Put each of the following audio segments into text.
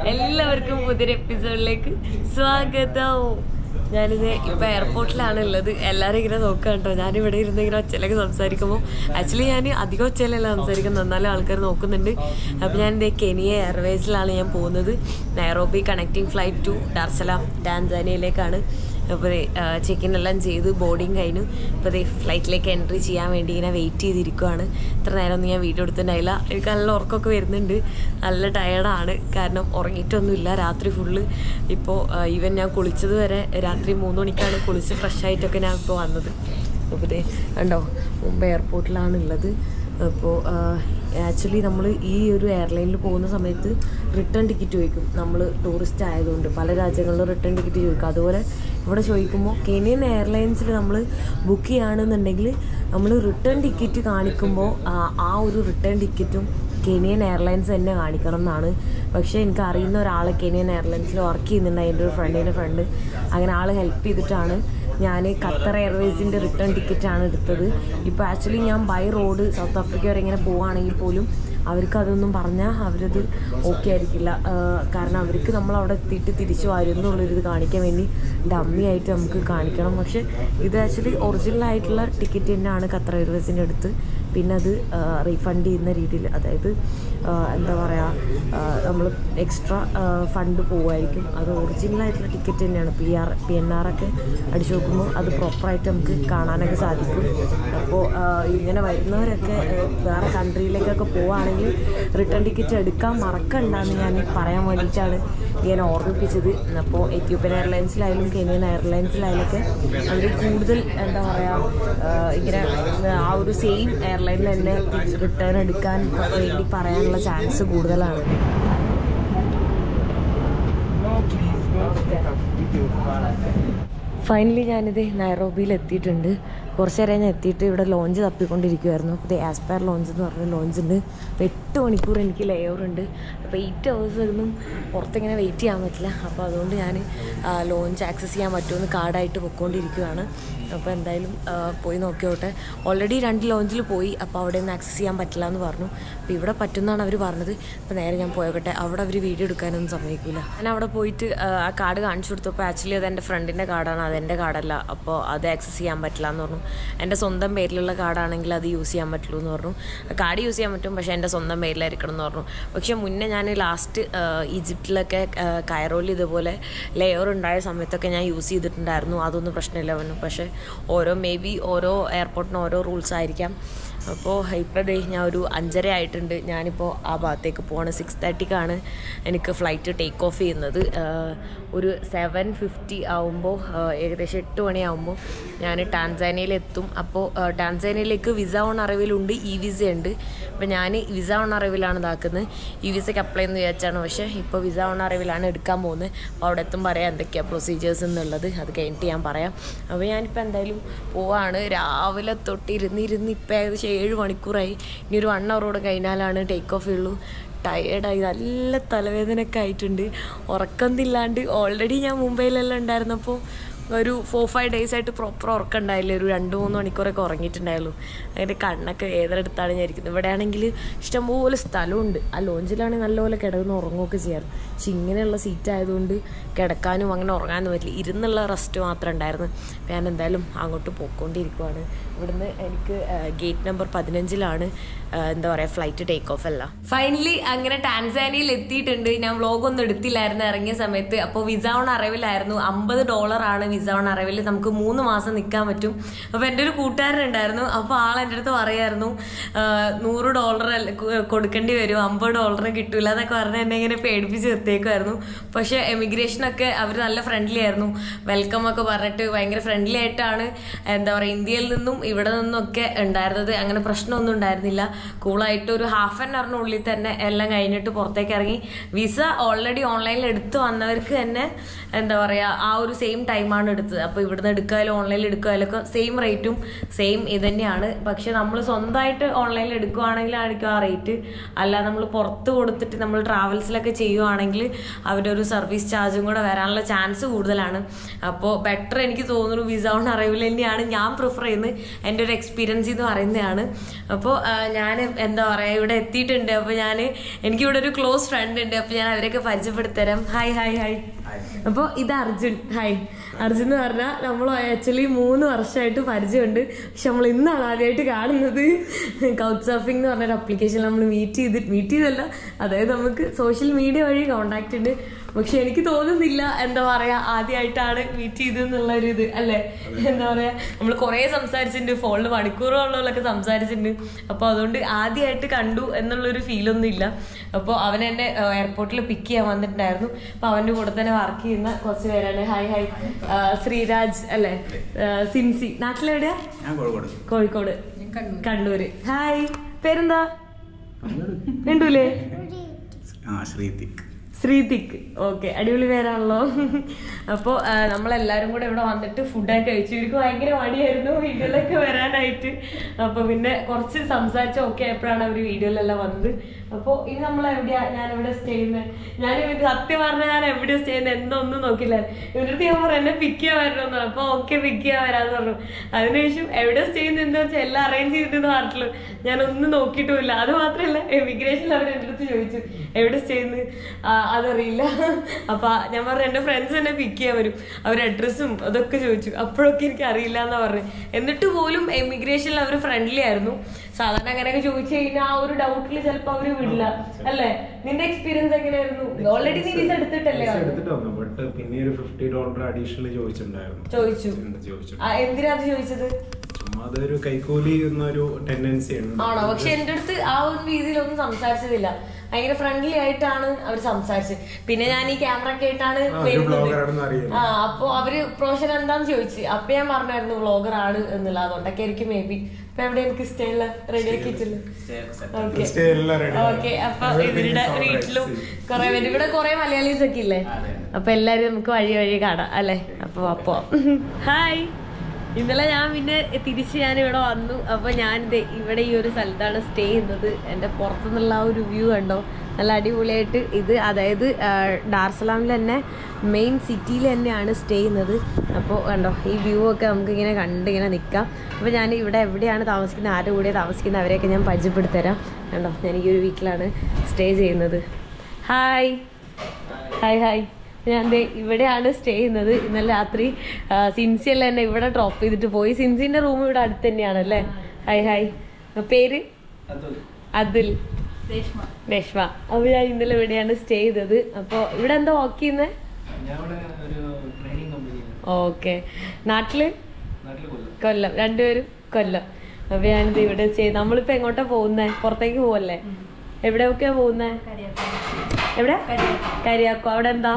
എല്ലാവർക്കും പുതിയൊരു എപ്പിസോഡിലേക്ക് സ്വാഗതം ഞാനിത് ഇപ്പൊ എയർപോർട്ടിലാണ് ഉള്ളത് എല്ലാവരും ഇങ്ങനെ നോക്കുക കേട്ടോ ഞാനിവിടെ ഇരുന്ന് ഇങ്ങനെ ഒച്ചയിലൊക്കെ സംസാരിക്കുമ്പോൾ ആക്ച്വലി ഞാൻ അധികം ഒച്ചയിലല്ല സംസാരിക്കുന്നത് എന്നാലും ആൾക്കാർ നോക്കുന്നുണ്ട് അപ്പോൾ ഞാൻ ഇത് കെനിയ എയർവേസിലാണ് ഞാൻ പോകുന്നത് Nairobi connecting flight to Dar es Salaam ടാൻസാനിയയിലേക്കാണ് അപ്പോൾ ചെക്കിൻ എല്ലാം ചെയ്ത് ബോർഡിങ് കഴിഞ്ഞു ഇപ്പോൾ ദേ ഫ്ലൈറ്റിലേക്ക് എൻട്രി ചെയ്യാൻ വേണ്ടി ഇങ്ങനെ വെയിറ്റ് ചെയ്തിരിക്കുവാണ് ഇത്ര നേരം ഒന്നും ഞാൻ വീഡിയോ എടുത്തിട്ടുണ്ടായില്ല എനിക്ക് നല്ല ഉറക്കമൊക്കെ വരുന്നുണ്ട് നല്ല ടയർഡാണ് കാരണം ഉറങ്ങിയിട്ടൊന്നുമില്ല രാത്രി ഫുള്ള് ഇപ്പോൾ ഈവൻ ഞാൻ കുളിച്ചത് വരെ രാത്രി മൂന്ന് മണിക്കാണ് കുളിച്ച് ഫ്രഷ് ആയിട്ടൊക്കെ ഞാൻ ഇപ്പോൾ വന്നത് അപ്പോൾ ദേ കണ്ടോ മുമ്പ് എയർപോർട്ടിലാണ് ഉള്ളത് അപ്പോൾ ആക്ച്വലി നമ്മൾ ഈ ഒരു എയർലൈനിൽ പോകുന്ന സമയത്ത് റിട്ടേൺ ടിക്കറ്റ് ചോദിക്കും നമ്മൾ ടൂറിസ്റ്റ് ആയതുകൊണ്ട് പല രാജ്യങ്ങളിലും റിട്ടേൺ ടിക്കറ്റ് ചോദിക്കും അതുപോലെ ഇവിടെ ചോദിക്കുമ്പോൾ കെനിയൻ എയർലൈൻസിൽ നമ്മൾ ബുക്ക് ചെയ്യുകയാണെന്നുണ്ടെങ്കിൽ നമ്മൾ റിട്ടേൺ ടിക്കറ്റ് കാണിക്കുമ്പോൾ ആ- ആ ഒരു റിട്ടേൺ ടിക്കറ്റും കെനിയൻ എയർലൈൻസ് തന്നെ കാണിക്കണം എന്നാണ് പക്ഷേ എനിക്ക് അറിയുന്ന ഒരാൾ കെനിയൻ എയർലൈൻസിൽ വർക്ക് ചെയ്യുന്നുണ്ട് എൻ്റെ ഒരു ഫ്രണ്ടിൻ്റെ ഫ്രണ്ട് അങ്ങനെ ആൾ ഹെൽപ്പ് ചെയ്തിട്ടാണ് ഞാൻ ഖത്തർ എയർവേസിൻ്റെ റിട്ടേൺ ടിക്കറ്റാണ് എടുത്തത് ഇപ്പോൾ ആക്ച്വലി ഞാൻ ബൈ റോഡ് സൗത്ത് ആഫ്രിക്ക വരെ ഇങ്ങനെ പോവുകയാണെങ്കിൽ പോലും അവർക്ക് അതൊന്നും പറഞ്ഞാൽ അവരത് ഓക്കെ ആയിരിക്കില്ല ആ, കാരണം അവർക്ക് നമ്മൾ അവിടെ എത്തിയിട്ട് തിരിച്ചു വരുന്നുള്ളൊരിത് കാണിക്കാൻ വേണ്ടി ഡമ്മി ആയിട്ട് നമുക്ക് കാണിക്കണം പക്ഷേ ഇത് ആക്ച്വലി ഒറിജിനൽ ആയിട്ടുള്ള ടിക്കറ്റ് തന്നെയാണ് ഖത്തർ എയർവേസിൻ്റെ അടുത്ത് പിന്നെ അത് റീഫണ്ട് ചെയ്യുന്ന രീതിയിൽ അതായത് ആ, എന്താ പറയുക നമ്മൾ എക്സ്ട്രാ ഫണ്ട് പോവുമായിരിക്കും അത് ഒറിജിനൽ ആയിട്ടുള്ള ടിക്കറ്റ് തന്നെയാണ് P R P N R ഒക്കെ അടിച്ചു നോക്കുമ്പോൾ അത് പ്രോപ്പറായിട്ട് നമുക്ക് കാണാനൊക്കെ സാധിക്കും അപ്പോൾ ഇങ്ങനെ വരുന്നവരൊക്കെ ആ, വേറെ കൺട്രിയിലേക്കൊക്കെ പോവുകയാണെങ്കിൽ റിട്ടേൺ ടിക്കറ്റ് എടുക്കാൻ മറക്കണ്ടെന്ന് ഞാൻ പറയാൻ വേണ്ടിയിട്ടാണ് ഞാൻ ഓർമ്മിപ്പിച്ചത് അപ്പോൾ എത്യോപ്യൻ എയർലൈൻസിലായാലും കെനിയൻ എയർലൈൻസിലായാലൊക്കെ അവർ കൂടുതൽ എന്താ പറയുക ഇങ്ങനെ ആ ഒരു സെയിം എയർലൈനിൽ തന്നെ റിട്ടേൺ എടുക്കാൻ വേണ്ടി പറയാനുള്ള ചാൻസ് കൂടുതലാണ് ഫൈനലി ഞാനിത് നൈറോബിയിൽ എത്തിയിട്ടുണ്ട് കുറച്ച് നേരം ഞാൻ എത്തിയിട്ട് ഇവിടെ ലോഞ്ച് തപ്പിക്കൊണ്ടിരിക്കുമായിരുന്നു അപ്പോൾ ഇത് ആസ്പയർ ലോഞ്ച് എന്ന് പറഞ്ഞ ലോഞ്ച് ഉണ്ട് അപ്പോൾ എട്ട് മണിക്കൂർ എനിക്ക് ലെയർ ഉണ്ട് അപ്പോൾ എയ്റ്റ് ഹവേഴ്സ് ഒന്നും പുറത്തിങ്ങനെ വെയിറ്റ് ചെയ്യാൻ പറ്റില്ല അപ്പോൾ അതുകൊണ്ട് ഞാൻ ലോഞ്ച് ആക്സസ് ചെയ്യാൻ പറ്റുമെന്ന് കാർഡായിട്ട് പൊയ്ക്കൊണ്ടിരിക്കുകയാണ് അപ്പോൾ എന്തായാലും ആ, പോയി നോക്കിയോട്ടെ ഓൾറെഡി രണ്ട് ലോഞ്ചിൽ പോയി അപ്പോൾ അവിടെ നിന്ന് ആക്സസ് ചെയ്യാൻ പറ്റില്ല എന്ന് പറഞ്ഞു അപ്പോൾ ഇവിടെ പറ്റുമെന്നാണ് അവർ പറഞ്ഞത് അപ്പോൾ നേരെ ഞാൻ പോയോട്ടെ അവിടെ അവർ വീഡിയോ എടുക്കാനൊന്നും സമ്മതിക്കില്ല ഞാൻ അവിടെ പോയിട്ട് ആ, ആ കാർഡ് കാണിച്ചു കൊടുത്തപ്പോൾ ആക്ച്വലി അത് എൻ്റെ ഫ്രണ്ടിൻ്റെ കാർഡാണ് അത് എൻ്റെ കാർഡല്ല അപ്പോൾ അത് ആക്സസ് ചെയ്യാൻ പറ്റില്ല എന്ന് പറഞ്ഞു എൻ്റെ സ്വന്തം പേരിലുള്ള കാർഡാണെങ്കിൽ അത് യൂസ് ചെയ്യാൻ പറ്റുള്ളൂ എന്ന് പറഞ്ഞു കാർഡ് യൂസ് ചെയ്യാൻ പറ്റും പക്ഷേ എൻ്റെ സ്വന്തം പേരിലായിരിക്കണം എന്ന് പറഞ്ഞു പക്ഷേ മുന്നേ ഞാൻ ലാസ്റ്റ് ഈജിപ്തിലൊക്കെ കയറോയിൽ ഇതുപോലെ ലെയർ ഉണ്ടായ സമയത്തൊക്കെ ഞാൻ യൂസ് ചെയ്തിട്ടുണ്ടായിരുന്നു അതൊന്നും പ്രശ്നമില്ല പറഞ്ഞു പക്ഷേ ഓരോ മേ ബി ഓരോ എയർപോർട്ടിന് ഓരോ റൂൾസ് ആയിരിക്കാം അപ്പോൾ ഇപ്പോൾ ദേ ഞാൻ ഒരു അഞ്ചര ആയിട്ടുണ്ട് ഞാനിപ്പോൾ ആ ഭാഗത്തേക്ക് പോവാണ് സിക്സ് തേർട്ടിക്കാണ് എനിക്ക് ഫ്ലൈറ്റ് ടേക്ക് ഓഫ് ചെയ്യുന്നത് ആഹ് ഒരു സെവൻ ഫിഫ്റ്റി ആവുമ്പോൾ ഏകദേശം എട്ട് മണിയാവുമ്പോൾ ഞാൻ ടാൻസാനിയയിൽ എത്തും അപ്പോൾ ആഹ് ടാൻസാനിയയിലേക്ക് വിസ ഓൺ അറിവിലുണ്ട് ഇ വിസ ഉണ്ട് അപ്പോൾ ഞാൻ വിസ ഓൺ അറിവിലാണ് ഇതാക്കുന്നത് ഈ വിസയ്ക്ക് അപ്ലൈ എന്ന് വിചാരിച്ചാണ് പക്ഷേ ഇപ്പോൾ വിസ ഓൺ അറിവിലാണ് എടുക്കാൻ പോകുന്നത് അപ്പോൾ അവിടെ എത്തും പറയാം എന്തൊക്കെയാണ് പ്രൊസീജിയേഴ്സ് എന്നുള്ളത് അത് കഴിഞ്ഞിട്ട് ഞാൻ പറയാം അപ്പോൾ ഞാനിപ്പോൾ എന്തായാലും പോവാണ് രാവിലെ തൊട്ട് ഇരുന്ന് ഇരുന്ന് ഇപ്പം ഏകദേശം ഏഴ് മണിക്കൂറായി ഇനി ഒരു വൺ അവറോടെ കഴിഞ്ഞാലാണ് ടേക്ക് ഓഫ് ഉള്ളൂ ടയേർഡായി നല്ല തലവേദനയൊക്കെ ആയിട്ടുണ്ട് ഉറക്കമില്ലാണ്ട് ഓൾറെഡി ഞാൻ മുംബൈയിലെല്ലാം ഉണ്ടായിരുന്നപ്പോൾ ഒരു ഫോർ ഫൈവ് ഡേയ്സ് ആയിട്ട് പ്രോപ്പർ ഉറക്കം ഉണ്ടായില്ല ഒരു രണ്ട് മൂന്ന് മണിക്കൂറൊക്കെ ഉറങ്ങിയിട്ടുണ്ടായുള്ളൂ അതിൻ്റെ കണ്ണൊക്കെ വേദനെടുത്താണ് ഞാൻ ഇരിക്കുന്നത് ഇവിടെ ആണെങ്കിൽ ഇഷ്ടംപോലെ സ്ഥലമുണ്ട് ആ ലോഞ്ചിലാണെങ്കിൽ നല്ലപോലെ കിടന്ന് ഉറങ്ങുകയൊക്കെ ചെയ്യാറ് പക്ഷെ ഇങ്ങനെയുള്ള സീറ്റ് ആയതുകൊണ്ട് കിടക്കാനും അങ്ങനെ ഉറങ്ങാനും പറ്റില്ല ഇരുന്നുള്ള റെസ്റ്റ് മാത്രമേ ഉണ്ടായിരുന്നു അപ്പോൾ ഞാൻ എന്തായാലും അങ്ങോട്ട് പോയിക്കൊണ്ടിരിക്കുവാണ് ഇവിടുന്ന് എനിക്ക് ഗേറ്റ് നമ്പർ പതിനഞ്ചിലാണ് ആ, എന്താ പറയുക ഫ്ലൈറ്റ് ടേക്ക് ഓഫ് അല്ല ഫൈനലി അങ്ങനെ ടാൻസാനിയയിൽ എത്തിയിട്ടുണ്ട് ഞാൻ വ്ലോഗ് ഒന്നും എടുത്തില്ലായിരുന്നു ഇറങ്ങിയ സമയത്ത് അപ്പോൾ വിസ ഓൺ അറവിലായിരുന്നു അമ്പത് ഡോളറാണ് വിസ ഓൺ അറവിൽ നമുക്ക് മൂന്ന് മാസം നിൽക്കാൻ പറ്റും അപ്പോൾ എൻ്റെ ഒരു കൂട്ടുകാരൻ ഉണ്ടായിരുന്നു അപ്പോൾ ആൾ എൻ്റെ അടുത്ത് പറയായിരുന്നു ആ, നൂറ് ഡോളർ കൊടുക്കേണ്ടി വരും അമ്പത് ഡോളർ കിട്ടൂല എന്നൊക്കെ പറഞ്ഞ് എന്നെ ഇങ്ങനെ പേടിപ്പിച്ച് നിർത്തിയേക്കുമായിരുന്നു പക്ഷേ എമിഗ്രേഷനൊക്കെ അവർ നല്ല ഫ്രണ്ട്ലി ആയിരുന്നു വെൽക്കം ഒക്കെ പറഞ്ഞിട്ട് ഭയങ്കര ഫ്രണ്ട്ലി ആയിട്ടാണ് എന്താ പറയുക ഇന്ത്യയിൽ നിന്നും ഇവിടെ നിന്നൊക്കെ ഉണ്ടായിരുന്നത് അങ്ങനെ പ്രശ്നമൊന്നും ഉണ്ടായിരുന്നില്ല കൂളായിട്ട് ഒരു ഹാഫ് ആൻ അവറിനുള്ളിൽ തന്നെ എല്ലാം കഴിഞ്ഞിട്ട് പുറത്തേക്ക് ഇറങ്ങി വിസ ഓൾറെഡി ഓൺലൈനിൽ എടുത്ത് വന്നവർക്ക് തന്നെ എന്താ പറയുക ആ ഒരു സെയിം ടൈമാണ് എടുത്തത് അപ്പോൾ ഇവിടുന്ന് എടുക്കാനും ഓൺലൈനിൽ എടുക്കാനും ഒക്കെ സെയിം റേറ്റും സെയിം ഇത് തന്നെയാണ് പക്ഷെ നമ്മൾ സ്വന്തമായിട്ട് ഓൺലൈനിൽ എടുക്കുവാണെങ്കിലായിരിക്കും ആ റേറ്റ് അല്ല നമ്മൾ പുറത്ത് കൊടുത്തിട്ട് നമ്മൾ ട്രാവൽസിലൊക്കെ ചെയ്യുവാണെങ്കിൽ അവരുടെ ഒരു സർവീസ് ചാർജും കൂടെ വരാനുള്ള ചാൻസ് കൂടുതലാണ് അപ്പോൾ ബെറ്റർ എനിക്ക് തോന്നുന്നു വിസ ഓൺ അറൈവൽ തന്നെയാണ് ഞാൻ പ്രിഫർ ചെയ്യുന്നത് എൻ്റെ ഒരു എക്സ്പീരിയൻസ് എന്ന് പറയുന്നതാണ് അപ്പോൾ ഞാൻ ഞാൻ എന്താ പറയാ ഇവിടെ എത്തിയിട്ടുണ്ട് അപ്പൊ ഞാൻ എനിക്ക് ഇവിടെ ഒരു ക്ലോസ് ഫ്രണ്ട് ഉണ്ട് അപ്പൊ ഞാൻ അവരെയൊക്കെ പരിചയപ്പെടുത്തരാം ഹായ് ഹായ് ഹായ് അപ്പോൾ ഇത് അർജുൻ ഹായ് അർജുൻ എന്ന് പറഞ്ഞാൽ നമ്മൾ ആക്ച്വലി മൂന്ന് വർഷമായിട്ട് പരിചയമുണ്ട് പക്ഷെ നമ്മൾ ഇന്നാണ് ആദ്യമായിട്ട് കാണുന്നത് കൗച്ച് സർഫിംഗ് എന്ന് പറഞ്ഞൊരു അപ്ലിക്കേഷൻ നമ്മൾ മീറ്റ് ചെയ്ത് മീറ്റ് ചെയ്തല്ല അതായത് നമുക്ക് സോഷ്യൽ മീഡിയ വഴി കോണ്ടാക്ട് ഉണ്ട് പക്ഷെ എനിക്ക് തോന്നുന്നില്ല എന്താ പറയാ ആദ്യമായിട്ടാണ് മീറ്റ് ചെയ്തെന്നുള്ള ഒരു ഇത് അല്ലേ എന്താ പറയാ നമ്മൾ കുറേ സംസാരിച്ചിട്ടുണ്ട് ഫോണിൽ മണിക്കൂറുകളിലൊക്കെ സംസാരിച്ചിട്ടുണ്ട് അപ്പോൾ അതുകൊണ്ട് ആദ്യമായിട്ട് കണ്ടു എന്നുള്ളൊരു ഫീലൊന്നും ഇല്ല അപ്പോൾ അവൻ എന്നെ എയർപോർട്ടിൽ പിക്ക് ചെയ്യാൻ വന്നിട്ടുണ്ടായിരുന്നു അപ്പോൾ അവൻ്റെ കൂടെ തന്നെ വർക്ക് ചെയ്യുന്ന കുറച്ച് പേരാണ് ഹായ് ഹായ് ആ, ശ്രീരാജ് അല്ലേ ആ, സിൻസി നാട്ടിലെവിടെയാ ഞാൻ കോഴിക്കോട് കോഴിക്കോട് കണ്ണൂര് ഹായ് പേരെന്താ കണ്ടൂലേ ആ ശ്രീതിക് ശ്രീതിക് ഓക്കെ അടിപൊളി പേരാണല്ലോ അപ്പോൾ നമ്മളെല്ലാരും കൂടെ ഇവിടെ വന്നിട്ട് ഫുഡൊക്കെ കഴിച്ചു ഇവർക്ക് ഭയങ്കര മടിയായിരുന്നു വീഡിയോയിലൊക്കെ വരാനായിട്ട് അപ്പോൾ പിന്നെ കുറച്ച് സംസാരിച്ച ഓക്കെ ആയപ്പോഴാണ് അവർ വീഡിയോയിലെല്ലാം വന്നത് അപ്പോൾ ഇനി നമ്മൾ എവിടെയാ ഞാൻ എവിടെ സ്റ്റേ ചെയ്യുന്നത് ഞാൻ ഇവർക്ക് സത്യം പറഞ്ഞാൽ ഞാൻ എവിടെ സ്റ്റേ ചെയ്യുന്നത് എന്നൊന്നും നോക്കില്ല ഇവരുടെ അടുത്ത് ഞാൻ പറഞ്ഞു എന്നെ പിക്ക് ചെയ്യാൻ വരണമെന്ന് പറഞ്ഞു അപ്പോൾ ഓക്കെ പിക്ക് ചെയ്യാൻ വരാമെന്ന് പറഞ്ഞു അതിനുശേഷം എവിടെ സ്റ്റേ ചെയ്യുന്നത് എന്താ വെച്ചാൽ എല്ലാം അറേഞ്ച് ചെയ്തിട്ട് പറഞ്ഞിട്ടുള്ളൂ ഞാൻ ഒന്നും നോക്കിയിട്ടുമില്ല അത് മാത്രമല്ല എമിഗ്രേഷനിൽ അവർ എൻ്റെ അടുത്ത് ചോദിച്ചു എവിടെ സ്റ്റേ ചെയ്യുന്നത് ആ, അതറിയില്ല അപ്പൊ ഞാൻ പറഞ്ഞു എൻ്റെ ഫ്രണ്ട്സ് എന്നെ പിക്ക് ചെയ്യാൻ വരും അവർ അഡ്രസ്സും അതൊക്കെ ചോദിച്ചു അപ്പോഴൊക്കെ എനിക്ക് അറിയില്ല എന്നാ പറഞ്ഞു എന്നിട്ട് പോലും എമിഗ്രേഷനിൽ അവർ ഫ്രണ്ട്ലി ആയിരുന്നു സാധാരണ അങ്ങനെയൊക്കെ ചോദിച്ചു കഴിഞ്ഞാൽ ആ ഒരു ഡൗട്ടിൽ ചിലപ്പോൾ അവര് വിടില്ല അല്ലേ നിന്റെ എക്സ്പീരിയൻസ് എങ്ങനെയായിരുന്നു ഓൾറെഡി നീ വിസ എടുത്തിട്ടല്ലേ പൈസ വന്നത്? എടുത്തിട്ട് വന്നു ബട്ട് പിന്നെ ഒരു ഫിഫ്റ്റി ഡോളർ അഡീഷണൽ ചോദിച്ചിട്ടുണ്ടായിരുന്നു ചോദിച്ചു എന്ത് ചോദിച്ചു ആ, എന്തിനാ അത് ചോദിച്ചത് ചുമ്മാ അതൊരു കൈക്കൂലി എന്നൊരു ടെൻഡൻസി ഉണ്ട് ആണോ പക്ഷെ എന്റെ അടുത്ത് ആ ഒരു രീതിയിലൊന്നും സംസാരിച്ചതില്ല ഭയങ്കര ഫ്രണ്ട്ലി ആയിട്ടാണ് അവർ സംസാരിച്ചത് പിന്നെ ഞാൻ ഈ ക്യാമറ ഒക്കെ ആയിട്ടാണ് ആ, ഒരു വരുന്നത് blogger ആണെന്ന് അറിയുന്നു. ആ അപ്പൊ അവര് പ്രൊഫഷൻ എന്താന്ന് ചോദിച്ചു അപ്പൊ ഞാൻ പറഞ്ഞായിരുന്നു വ്ളോഗർ ആണ് എന്നുള്ള അതുകൊണ്ടൊക്കെ ആയിരിക്കും മേ ബി ഇപ്പൊ എവിടെ എനിക്ക് സ്റ്റേ ഉള്ള റെഡി ആക്കിയിട്ടില്ല ഓക്കെ Stay എല്ലാം ready ആണ്. ഓക്കെ അപ്പൊ Everything ഇവരുടെ is all right. വീട്ടിലും കുറെ പേര് ഇവിടെ കുറെ മലയാളീസ് ഒക്കെ ഇല്ലേ അപ്പൊ എല്ലാരും നമുക്ക് വഴി വഴി കാണാം അല്ലെ അപ്പൊ അപ്പോ ഹായ് ഇന്നലെ ഞാൻ പിന്നെ തിരിച്ച് ഞാൻ ഇവിടെ വന്നു അപ്പൊ ഞാൻ ദേ ഇവിടെ ഈ ഒരു സ്ഥലത്താണ് സ്റ്റേ ചെയ്യുന്നത് എൻ്റെ പുറത്തുനിന്നുള്ള ആ ഒരു വ്യൂ കണ്ടോ നല്ല അടിപൊളിയായിട്ട് ഇത് അതായത് ഡാർസലാമിൽ തന്നെ മെയിൻ സിറ്റിയിൽ തന്നെയാണ് സ്റ്റേ ചെയ്യുന്നത് അപ്പോൾ കണ്ടോ ഈ വ്യൂ ഒക്കെ നമുക്ക് ഇങ്ങനെ കണ്ട് ഇങ്ങനെ നിൽക്കാം അപ്പോൾ ഞാൻ ഇവിടെ എവിടെയാണ് താമസിക്കുന്നത് ആരുടെ കൂടെ താമസിക്കുന്നത് അവരെയൊക്കെ ഞാൻ പരിചയപ്പെടുത്തരാം കണ്ടോ ഞാൻ ഈ ഒരു വീട്ടിലാണ് സ്റ്റേ ചെയ്യുന്നത് ഹായ് ഹായ് ഹായ് ഞാൻ ദേ ഇവിടെയാണ് സ്റ്റേ ചെയ്യുന്നത് ഇന്നലെ രാത്രി ആ, സിൻസി എല്ലാം എന്നെ ഇവിടെ ഡ്രോപ്പ് ചെയ്തിട്ട് പോയി സിൻസിന്റെ റൂം ഇവിടെ അടുത്ത് തന്നെയാണ് അല്ലേ ഹായ് ഹായ് പേര് അതുൽ രേഷ്മ അപ്പൊ ഞാൻ ഇന്നലെ ഇവിടെയാണ് സ്റ്റേ ചെയ്തത് അപ്പോൾ ഇവിടെ എന്താ വർക്ക് ചെയ്യുന്നത് ഓക്കെ നാട്ടില് കൊല്ലം രണ്ടുപേരും കൊല്ലം അപ്പൊ ഞാനിത് ഇവിടെ ചെയ്ത് നമ്മളിപ്പോ എങ്ങോട്ടാ പോകുന്നേ പുറത്തേക്ക് പോവല്ലേ എവിടെയൊക്കെയാ പോകുന്നേ എവിടെ കരിയാക്കോ അവിടെ എന്താ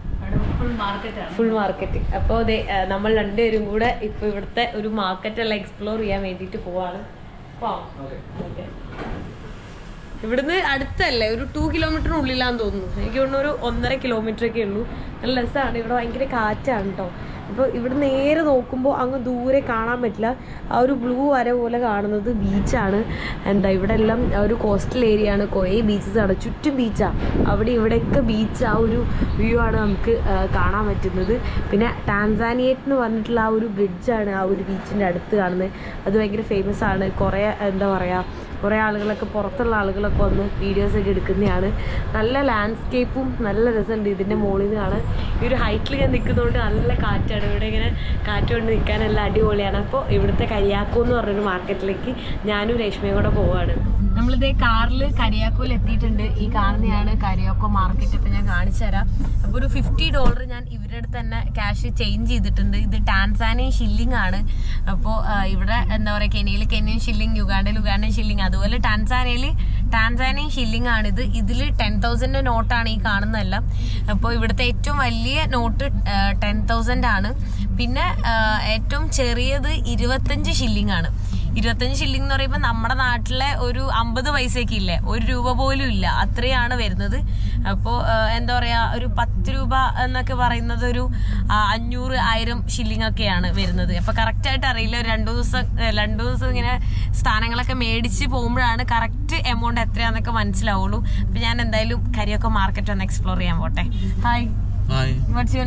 ഫുൾ മാർക്കറ്റ് അപ്പോൾ ദേ ആ, നമ്മൾ രണ്ടുപേരും കൂടെ ഇപ്പൊ ഇവിടുത്തെ ഒരു മാർക്കറ്റ് എല്ലാം എക്സ്പ്ലോർ ചെയ്യാൻ വേണ്ടിയിട്ട് പോവാണ് പോവാം Okay. ഇവിടുന്ന് അടുത്തല്ലേ ഒരു ടു കിലോമീറ്ററിനുള്ളിലാന്ന് തോന്നുന്നു എനിക്ക് തോന്നുന്നു ഒരു ഒന്നര കിലോമീറ്റർ ഒക്കെ ഉള്ളൂ നല്ല രസമാണ് ഇവിടെ ഭയങ്കര കാറ്റാണ് കേട്ടോ അപ്പോൾ ഇവിടെ നേരെ നോക്കുമ്പോൾ അങ്ങ് ദൂരെ കാണാൻ പറ്റില്ല ആ ഒരു ബ്ലൂ വര പോലെ കാണുന്നത് ബീച്ചാണ് എന്താ ഇവിടെ എല്ലാം ആ ഒരു കോസ്റ്റൽ ഏരിയ ആണ് കുറേ ബീച്ചസ് ആണ് ചുറ്റും ബീച്ചാണ് അവിടെ ഇവിടെയൊക്കെ ബീച്ച് ആ ഒരു വ്യൂ ആണ് നമുക്ക് ആ, കാണാൻ പറ്റുന്നത് പിന്നെ ടാൻസാനിയേറ്റ് എന്ന് പറഞ്ഞിട്ടുള്ള ആ ഒരു ബ്രിഡ്ജാണ് ആ ഒരു ബീച്ചിൻ്റെ അടുത്ത് കാണുന്നത് അത് ഭയങ്കര ഫേമസ് ആണ് കുറേ എന്താ പറയുക കുറേ ആളുകളൊക്കെ പുറത്തുള്ള ആളുകളൊക്കെ വന്ന് വീഡിയോസ് ഒക്കെ എടുക്കുന്നതാണ് നല്ല ലാൻഡ്സ്കേപ്പും നല്ല രസമുണ്ട് ഇതിൻ്റെ മുകളിൽ നിന്ന് കാണാൻ ഈ ഒരു ഹൈറ്റിൽ ഞാൻ നിൽക്കുന്നതുകൊണ്ട് നല്ല കാറ്റാണ് ഇവിടെ ഇങ്ങനെ കാറ്റ് കൊണ്ട് നിൽക്കാൻ നല്ല അടിപൊളിയാണ് അപ്പോൾ ഇവിടുത്തെ കരിയാക്കോ എന്ന് പറഞ്ഞൊരു മാർക്കറ്റിലേക്ക് ഞാനും രേഷ്മയും കൂടെ പോവാണ് നമ്മളിതേ കാറിൽ കരിയാക്കോയിൽ എത്തിയിട്ടുണ്ട് ഈ കാണുന്നതാണ് കരിയാക്കോ മാർക്കറ്റ് ഇപ്പം ഞാൻ കാണിച്ചു തരാം അപ്പോൾ ഒരു ഫിഫ്റ്റി ഡോളർ ഞാൻ ഇവരുടെ അടുത്ത് തന്നെ ക്യാഷ് ചേഞ്ച് ചെയ്തിട്ടുണ്ട് ഇത് ടാൻസാനിയൻ ഷില്ലിംഗ് ആണ് അപ്പോൾ ഇവിടെ എന്താ പറയുക കെനിയയിൽ കെനിയൻ ഷില്ലിംഗ് യുഗാണ്ടയിൽ യുഗാണ്ടൻ ഷില്ലിംഗ് അതുപോലെ ടാൻസാനിയയിൽ ടാൻസാനിയൻ ഷില്ലിംഗ് ആണ് ഇത് ഇതിൽ ടെൻ തൗസൻഡ് നോട്ടാണ് ഈ കാണുന്നതെല്ലാം അപ്പോൾ ഇവിടുത്തെ ഏറ്റവും വലിയ നോട്ട് ടെൻ തൗസൻഡ് ആണ് പിന്നെ ആ, ഏറ്റവും ചെറിയത് ഇരുപത്തഞ്ച് ഷില്ലിംഗ് ആണ് ഇരുപത്തഞ്ച് ഷില്ലിംഗ് എന്ന് പറയുമ്പോൾ നമ്മുടെ നാട്ടിലെ ഒരു അമ്പത് പൈസയൊക്കെ ഇല്ലേ ഒരു രൂപ പോലും ഇല്ല അത്രയാണ് വരുന്നത് അപ്പോൾ എന്താ പറയാ ഒരു പത്ത് രൂപ എന്നൊക്കെ പറയുന്നത് ഒരു ആ, അഞ്ഞൂറ് ആയിരം ഷില്ലിംഗ് ഒക്കെയാണ് വരുന്നത് അപ്പൊ കറക്റ്റ് ആയിട്ട് അറിയില്ല ഒരു രണ്ടു ദിവസം ഏ, രണ്ടു ദിവസം ഇങ്ങനെ സ്ഥാനങ്ങളൊക്കെ മേടിച്ച് പോകുമ്പോഴാണ് കറക്റ്റ് എമൗണ്ട് എത്രയാന്നൊക്കെ മനസ്സിലാവുള്ളൂ അപ്പൊ ഞാൻ എന്തായാലും കരിയൊക്കെ മാർക്കറ്റ് ഒന്ന് എക്സ്പ്ലോർ ചെയ്യാൻ പോട്ടെ hi Hi, what's your name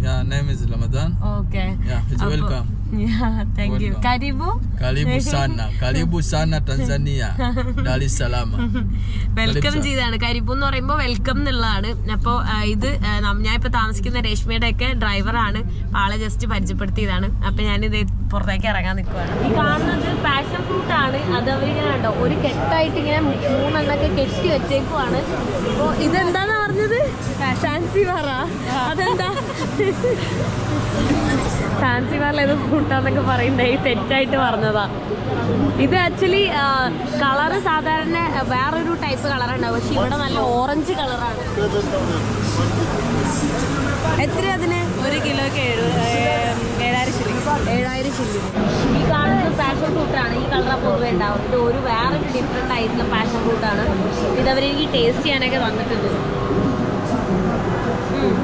Yeah, name is Ramadan. Okay Yeah, it's welcome. Thank you Welcome. കരിബു Karibu sana, karibu sana Tanzania, Dar es Salaam. Welcome ചെയ്താണ് കരിപ്പു എന്ന് പറയുമ്പോൾ വെൽക്കം എന്നുള്ളതാണ് അപ്പോൾ ഇത് ആ, നം- ഞാൻ ഇപ്പൊ താമസിക്കുന്ന രേഷ്മയുടെ ഒക്കെ ഡ്രൈവറാണ് അപ്പൊ ആളെ ജസ്റ്റ് പരിചയപ്പെടുത്തിയതാണ് അപ്പൊ ഞാനിത് പുറത്തേക്ക് ഇറങ്ങാൻ നിൽക്കുവാണ് ഈ കാണുന്നത് പാഷൻ ഫ്രൂട്ട് ആണ് അത് അവരിങ്ങനെ ഉണ്ടോ ഒരു കെട്ടായിട്ട് ഇങ്ങനെ മൂന്നെണ്ണൊക്കെ കെട്ടി വെച്ചേക്കുവാണ് അപ്പോൾ ഇതെന്താന്ന് പറഞ്ഞത് ഫാൻസി പറ അതെന്താ ഫാൻസി പാർല ഏത് ഫ്രൂട്ടാന്നൊക്കെ പറയണ്ടേ ഈ തെറ്റായിട്ട് പറഞ്ഞതാ ഇത് ആക്ച്വലി കളറ് സാധാരണ ആ, വേറൊരു ടൈപ്പ് കളറുണ്ടാവും പക്ഷെ ഇവിടെ നല്ല ഓറഞ്ച് കളറാണ് എത്ര അതിന് ഒരു കിലോക്ക് ഏഴായിരം ശില്ലിങ് ഏഴായിരം ശില്ലിങ് ഈ കാണുന്നത് പാഷൻ ഫ്രൂട്ടാണ് ഈ കളറാണ് പൊതുവെ ഉണ്ടാവും ഇത് ഒരു വേറൊരു ഡിഫറെൻ്റ് ആയിട്ടുള്ള പാഷൻ ഫ്രൂട്ടാണ് ഇത് അവരെനിക്ക് ടേസ്റ്റ് ചെയ്യാനൊക്കെ തന്നിട്ടുണ്ട് ഉം.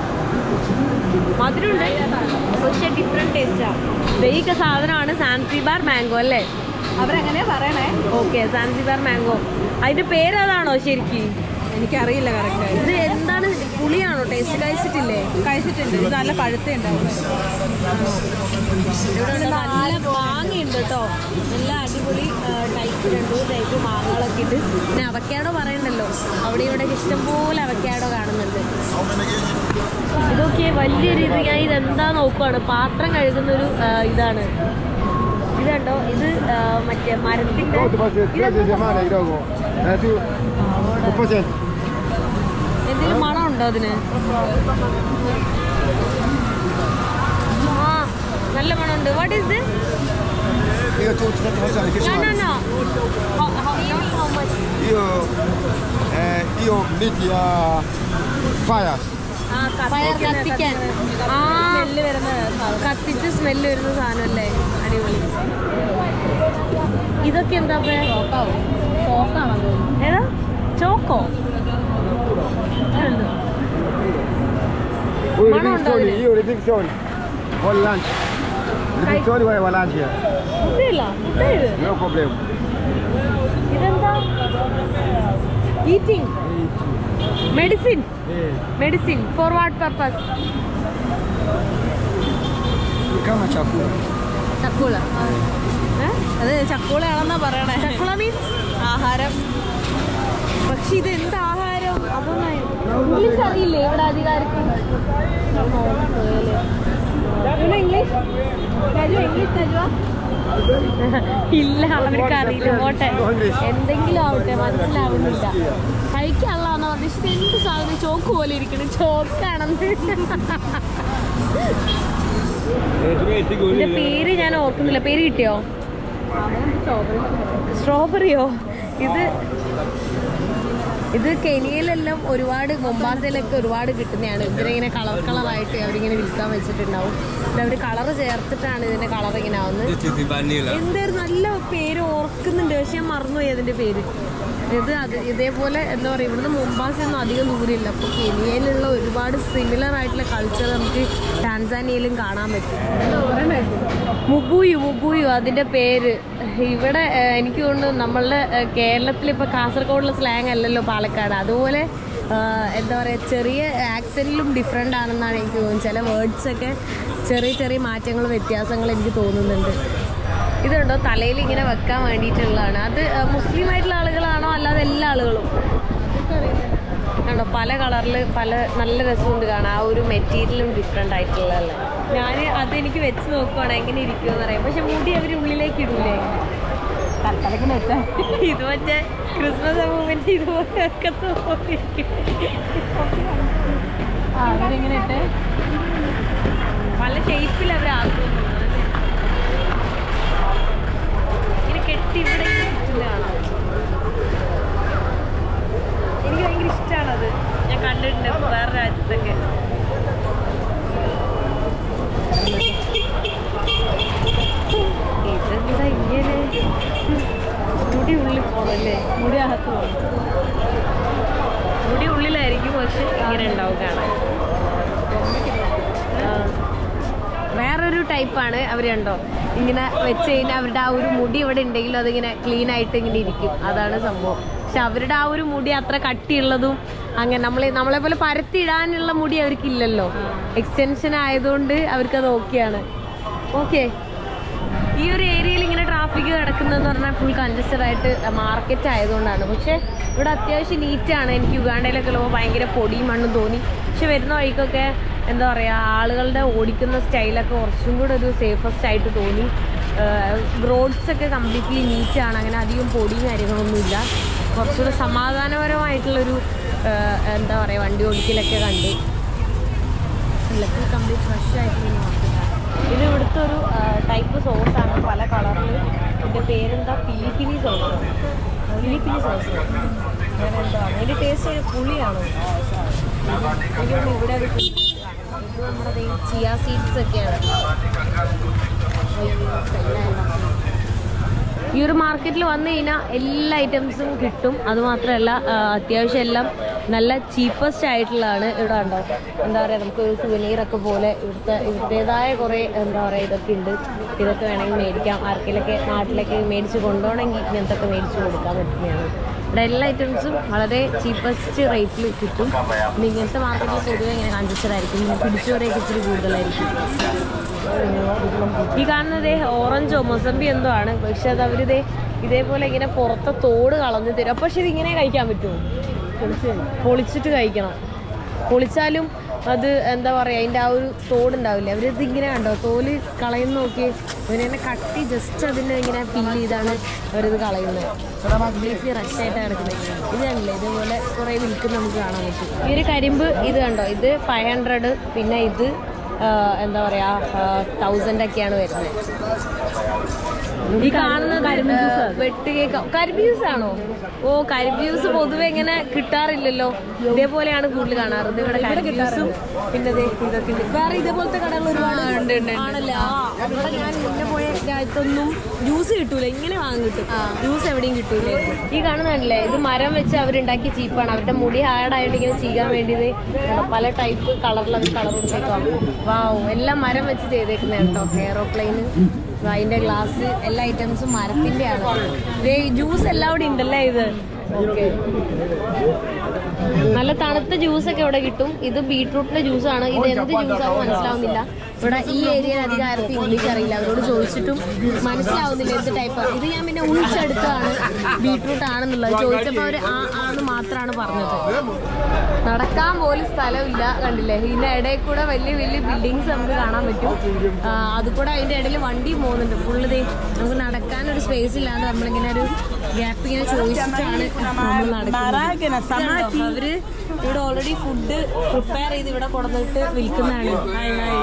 മധുരമുണ്ട് പക്ഷെ ഡിഫറെന്റ് ടേസ്റ്റാണ് വെയ്ക്ക സാധനമാണ് സാൻസിബാർ മാംഗോ അല്ലേ അവരങ്ങനെയാ പറയണേ ഓക്കെ സാൻസിബാർ മാംഗോ അതിന്റെ പേര് അതാണോ ശരിക്കും എനിക്കറിയില്ല കറക്റ്റ് ഇത് എന്താണ് പുളിയാണോ ടേസ്റ്റ് കഴിച്ചിട്ടില്ലേ കഴിച്ചിട്ടുണ്ട് ഇത് നല്ല പഴുത്ത ഉണ്ടാവും ഇവിടെ നല്ല മാങ്ങയുണ്ട് കേട്ടോ നല്ല അടിപൊളി ടൈപ്പ് രണ്ട് മൂന്ന് ടൈപ്പ് മാങ്ങകളൊക്കെ ഉണ്ട് പിന്നെ അവക്കാടോ പറയണ്ടല്ലോ അവിടെ ഇവിടെ ഇഷ്ടംപോലെ അവക്കാടോ കാണുന്നുണ്ട് ഇതൊക്കെ വലിയൊരു ഇത് ഞാൻ ഇതെന്താ നോക്കുവാണ് പാത്രം കഴുകുന്ന ഒരു ആ, ഇതാണ് ഇതുണ്ടോ ഇത് ആ, മറ്റേ മരത്തിന്റെ എന്തെങ്കിലും മണം ഉണ്ടോ അതിന് ആ നല്ല മണമുണ്ട് what is this No, no, no. How, how, how much? Io, eh, io metti a fire. ആ, കത്തി- കത്തിക്കാൻ ആ കത്തിച്ച് സ്മെല്ല് വരുന്ന സാധനം അല്ലേ അടിപൊളി ഇതൊക്കെ എന്താ ഏതാ ചോക്കോ ഇതുണ്ട്. Io Ma non riduzioni, dove? io riduzioni. Con lancio. Riduzioni vai avanti. ഫുഡില്ല ഫുഡ് ഇത് No problema. ഇതെന്താ eating medicine medicine for what purpose Calma, ciaculo. ചക്കുള അത് ചക്കൂളയാണെന്നാ പറയണേ ചക്കുള മീൻസ് ആഹാരം പക്ഷെ ഇത് എന്ത് ആഹാരം അതൊന്നും ഇംഗ്ലീഷ് അറിയില്ലേ ഇവിടെ അധികാരത്തിൽ ഇംഗ്ലീഷ് ഇംഗ്ലീഷ് ഇല്ല അവർക്ക് അറിയില്ല പോട്ടെ എന്തെങ്കിലും ആവട്ടെ മനസ്സിലാവുന്നില്ല കഴിക്കാനുള്ളതാന്ന് പറഞ്ഞു പക്ഷെ ഇത് എന്ത് സാധനം ചോക്ക് പോലെ ഇരിക്കണം ചോക്കാണെന്ന് ഇതിന്റെ പേര് ഞാൻ ഓർക്കുന്നില്ല പേര് കിട്ടിയോ സ്ട്രോബെറിയോ ഇത് ഇത് കെനിയയിലെല്ലാം ഒരുപാട് മൊംബാസയിലൊക്കെ ഒരുപാട് കിട്ടുന്നതാണ് ഇതിനിങ്ങനെ കളർ കളറായിട്ട് അവരിങ്ങനെ വിൽക്കാൻ വെച്ചിട്ടുണ്ടാവും ഇത് അവർ കളർ ചേർത്തിട്ടാണ് ഇതിന്റെ കളർ ഇങ്ങനെ ആവുന്നത് എന്തായിരുന്നു നല്ല പേര് ഓർക്കുന്നുണ്ട് പക്ഷെ ഞാൻ മറന്നുപോയി അതിന്റെ പേര് ഇത് അത് ഇതേപോലെ എന്താ പറയുക ഇവിടുന്ന് മുംബാസൊന്നും അധികം ദൂരമില്ല അപ്പോൾ കെനിയയിലുള്ള ഒരുപാട് സിമിലർ ആയിട്ടുള്ള കൾച്ചർ നമുക്ക് ടാൻസാനിയയിലും കാണാൻ പറ്റും മുബുയു മുബുയു അതിന്റെ പേര് ഇവിടെ ഏഹ്, എനിക്ക് തോന്നുന്നു നമ്മളുടെ ഏഹ്, കേരളത്തിൽ ഇപ്പൊ കാസർഗോഡുള്ള സ്ലാങ് അല്ലല്ലോ പാലക്കാട് അതുപോലെ ഏഹ്, എന്താ പറയുക ചെറിയ ആക്സെന്റിലും ഡിഫറെൻ്റ് ആണെന്നാണ് എനിക്ക് തോന്നുന്നത് ചില വേർഡ്സ് ഒക്കെ ചെറിയ ചെറിയ മാറ്റങ്ങൾ വ്യത്യാസങ്ങൾ എനിക്ക് തോന്നുന്നുണ്ട് ഇതുണ്ടോ തലയിൽ ഇങ്ങനെ വെക്കാൻ വേണ്ടിയിട്ടുള്ളതാണ് അത് ഏഹ്, മുസ്ലിം ആയിട്ടുള്ള ആളുകളാണോ അല്ലാതെ എല്ലാ ആളുകളും കണ്ടോ പല കളറിൽ പല നല്ല രസമുണ്ട് കാണാൻ ആ ഒരു മെറ്റീരിയലും ഡിഫറെൻ്റ് ആയിട്ടുള്ളതല്ലേ ഞാൻ അത് എനിക്ക് വെച്ച് നോക്കുവാണ് എങ്ങനെ ഇരിക്കുമെന്ന് അറിയാം പക്ഷെ മുടി അവർ ഉള്ളിലേക്ക് ഇടൂലേ ഇത് മറ്റേ ക്രിസ്മസ് മൂവ്മെന്റ് ഇതുപോലെയൊക്കെ തോന്നിയിരിക്കും അവരിങ്ങനെ ഇട്ട് പല ഷേപ്പിൽ അവർ ആക്കുന്നുണ്ട് ഇങ്ങനെ കെട്ടി ഇവിടെ ഇങ്ങനെ ചുറ്റുന്ന കാണാം എനിക്ക് ഭയങ്കര ഇഷ്ടമാണത് ഞാൻ കണ്ടിട്ടുണ്ട് വേറെ രാജ്യത്തൊക്കെ ഇതെന്താ ഇങ്ങനെ മുടി ഉള്ളിൽ പോണല്ലേ മുടി അകത്ത് പോകും മുടി ഉള്ളിലായിരിക്കും പക്ഷെ ഇങ്ങനെ ഉണ്ടാവും കാണാൻ ആ. വേറൊരു ടൈപ്പാണ് അവർ കണ്ടോ ഇങ്ങനെ വെച്ച് കഴിഞ്ഞാൽ അവരുടെ ആ ഒരു മുടി ഇവിടെ ഉണ്ടെങ്കിലും അതിങ്ങനെ ക്ലീൻ ആയിട്ട് ഇങ്ങനെ ഇരിക്കും അതാണ് സംഭവം പക്ഷെ അവരുടെ ആ ഒരു മുടി അത്ര കട്ടിയുള്ളതും അങ്ങനെ നമ്മളെ നമ്മളെ പോലെ പരത്തിയിടാനുള്ള മുടി അവർക്കില്ലല്ലോ എക്സ്റ്റൻഷൻ ആയതുകൊണ്ട് അവർക്കത് ഓക്കെയാണ് ഓക്കെ ഈ ഒരു ഏരിയയിൽ ഇങ്ങനെ ട്രാഫിക് കിടക്കുന്നതെന്ന് പറഞ്ഞാൽ ഫുൾ കൺജസ്റ്റഡ് ആയിട്ട് മാർക്കറ്റ് ആയതുകൊണ്ടാണ് പക്ഷെ ഇവിടെ അത്യാവശ്യം നീറ്റാണ് എനിക്ക് യുഗാണ്ടയിലൊക്കെ ഉള്ളപ്പോൾ ഭയങ്കര പൊടിയും മണ്ണും തോന്നി പക്ഷെ വരുന്ന വഴിക്കൊക്കെ എന്താ പറയുക ആളുകളുടെ ഓടിക്കുന്ന സ്റ്റൈലൊക്കെ കുറച്ചും കൂടെ ഒരു സേഫസ്റ്റ് ആയിട്ട് തോന്നി റോഡ്സ് ഒക്കെ കംപ്ലീറ്റ്ലി നീറ്റാണ് അങ്ങനെ അധികം പൊടിയും കാര്യങ്ങളൊന്നുമില്ല കുറച്ചുകൂടെ സമാധാനപരമായിട്ടുള്ളൊരു ആ, എന്താ പറയുക വണ്ടി ഓടിക്കലൊക്കെ കണ്ടു കംപ്ലീറ്റ് ഫ്രഷ് ആയിട്ടുള്ള മാർക്കറ്റാണ് ഇത് ഇവിടുത്തെ ഒരു ടൈപ്പ് സോസാണ് പല കളറിൽ ഇതിൻ്റെ പേരെന്താ ഫിലിപ്പിനി സോസ് ഫിലിപ്പിനി സോസ് അങ്ങനെ എന്തോ ആണ് ഇതിൻ്റെ ടേസ്റ്റ് പുളിയാണോ എനിക്ക് തോന്നുന്നു ഇവിടെ അത് ഫിലിപ്പിനി ആണ്. ഇത് നമ്മുടെ ചിയ സീഡ്സ് ഒക്കെയാണ് അയ്യോ, കയ്യിലായല്ലോ. ഈ ഒരു മാർക്കറ്റിൽ വന്നു കഴിഞ്ഞാൽ എല്ലാ ഐറ്റംസും കിട്ടും അതുമാത്രമല്ല ആ, അത്യാവശ്യം എല്ലാം നല്ല ചീപ്പസ്റ്റ് ആയിട്ടുള്ളതാണ് ഇവിടെ ഉണ്ടോ എന്താ പറയുക നമുക്ക് ഒരു സുവനീറൊക്കെ പോലെ ഇവിടുത്തെ ഇവിടുത്തേതായ കുറേ എന്താ പറയുക ഇതൊക്കെ ഉണ്ട് ഇതൊക്കെ വേണമെങ്കിൽ മേടിക്കാം ആർക്കെങ്കിലൊക്കെ നാട്ടിലേക്ക് മേടിച്ച് കൊണ്ടുപോകണമെങ്കിൽ ഇങ്ങനത്തെ ഒക്കെ മേടിച്ച് കൊടുക്കാൻ പറ്റുന്നതാണ് ഇവിടെ എല്ലാ ഐറ്റംസും വളരെ ചീപ്പസ്റ്റ് റേറ്റിൽ കിട്ടും പിന്നെ ഇങ്ങനത്തെ മാർക്കറ്റിൽ പൊതുവെ ഇങ്ങനെ കൺജസ്റ്റഡ് ആയിരിക്കും പിടിച്ചുവരെയൊക്കെ ഇച്ചിരി കൂടുതലായിരിക്കും ഈ കാണുന്നത് ഓറഞ്ചോ മൊസമ്പി എന്തോ ആണ് പക്ഷെ അത് അവരിതേ ഇതേപോലെ ഇങ്ങനെ പുറത്തെ തോട് കളഞ്ഞു തരും പക്ഷെ ഇത് ഇങ്ങനെ കഴിക്കാൻ പറ്റുമോ പൊളിച്ചിട്ട് കഴിക്കണം പൊളിച്ചാലും അത് എന്താ പറയുക അതിൻ്റെ ആ ഒരു തോടുണ്ടാവില്ലേ അവരിത് ഇങ്ങനെ കണ്ടോ തോല് കളയുന്ന നോക്കി ഇവനെ കട്ടി ജസ്റ്റ് അതിനെ ഇങ്ങനെ ഫീൽ ചെയ്താണ് അവരിത് കളയുന്നത് കംപ്ലീറ്റ്ലി റഷ് ആയിട്ട് കിടക്കുന്നത് ഇത് കണ്ടില്ലേ ഇതേപോലെ കുറേ വിൽക്കുന്ന നമുക്ക് കാണാൻ പറ്റും ഈ ഒരു കരിമ്പ് ഇത് കണ്ടോ ഇത് ഫൈവ് ഹൺഡ്രഡ് പിന്നെ ഇത് ആ, എന്താ പറയാ തൗസൻഡ് ഒക്കെയാണ് വരുന്നത് ഈ കാണുന്നത് വെട്ട് കേക്ക് കരിമ്പ് ജ്യൂസ് ആണോ ഓ കരിമ്പ് ജ്യൂസ് പൊതുവെ ഇങ്ങനെ കിട്ടാറില്ലല്ലോ ഇതേപോലെയാണ് കൂടുതൽ കാണാറ് ഇത് ഇവിടെ കരിമ്പ് ജ്യൂസും പിന്നെ ദേ ഇതൊക്കെ ഉണ്ട് വേറെ ഇതേപോലത്തെ കടകൾ ഒരുപാട് ആണല്ലേ ആ ഇവിടെ ഞാൻ മുന്നേ പോയ രാജ്യത്തൊന്നും ജ്യൂസ് കിട്ടൂല ഇങ്ങനെ വാങ്ങി കിട്ടും ജ്യൂസ് എവിടെയും കിട്ടൂലേ ഈ കാണുന്നതല്ലേ ഇത് മരം വെച്ച് അവരുണ്ടാക്കിയ ചീപ്പാണ് അവരുടെ മുടി ഹാർഡായിട്ട് ഇങ്ങനെ ചെയ്യാൻ വേണ്ടിയത് പല ടൈപ്പ് കളറിൽ അവർ കളർ കൊടുത്തേക്കാം വാവും എല്ലാം മരം വെച്ച് ചെയ്തേക്കുന്ന കേട്ടോ എയറോപ്ലെയിന് അതിന്റെ ഗ്ലാസ് എല്ലാ ഐറ്റംസും മരത്തിന്റെ ആണ് ജ്യൂസ് എല്ലാം ഇവിടെ ഉണ്ടല്ലേ ഇത് ഓക്കെ നല്ല തണുത്ത ജ്യൂസ് ഒക്കെ ഇവിടെ കിട്ടും ഇത് ബീട്രൂട്ടിന്റെ ജ്യൂസാണ് ഇത് എന്ത് ജ്യൂസാണെന്ന് മനസ്സിലാവുന്നില്ല ഇവിടെ ഈ ഏരിയയിൽ അധികം ആർക്കും ഇംഗ്ലീഷ് അറിയില്ല അവരോട് ചോദിച്ചിട്ടും മനസ്സിലാവുന്നില്ല എന്ത് ടൈപ്പ് ഇത് ഞാൻ പിന്നെ ഉൾച്ചെടുത്താണ് ബീട്രൂട്ട് ആണെന്നുള്ളത് ചോദിച്ചപ്പോൾ അവർ ആ ആന്ന് മാത്രമാണ് പറഞ്ഞത് നടക്കാൻ പോലും സ്ഥലമില്ല കണ്ടില്ലേ ഇതിന്റെ ഇടയിൽ കൂടെ വലിയ വലിയ ബിൽഡിങ്സ് നമുക്ക് കാണാൻ പറ്റും ആ, അത് കൂടെ അതിന്റെ ഇടയിൽ വണ്ടിയും പോകുന്നുണ്ട് ഫുള്ള് ദേ നമുക്ക് നടക്കാനൊരു സ്പേസ് ഇല്ലാണ്ട് നമ്മളിങ്ങനെ ഒരു ഗ്യാപ്പ് ഇങ്ങനെ ചോദിച്ചിട്ടാണ് നമ്മൾ നടക്കുന്നത് ഇതുണ്ടോ? അവര് ഇവിടെ ഓൾറെഡി ഫുഡ് പ്രിപ്പയർ ചെയ്ത് ഇവിടെ കൊടുത്തിട്ട് വിൽക്കുന്നതാണ് ഹായ് ഹായ്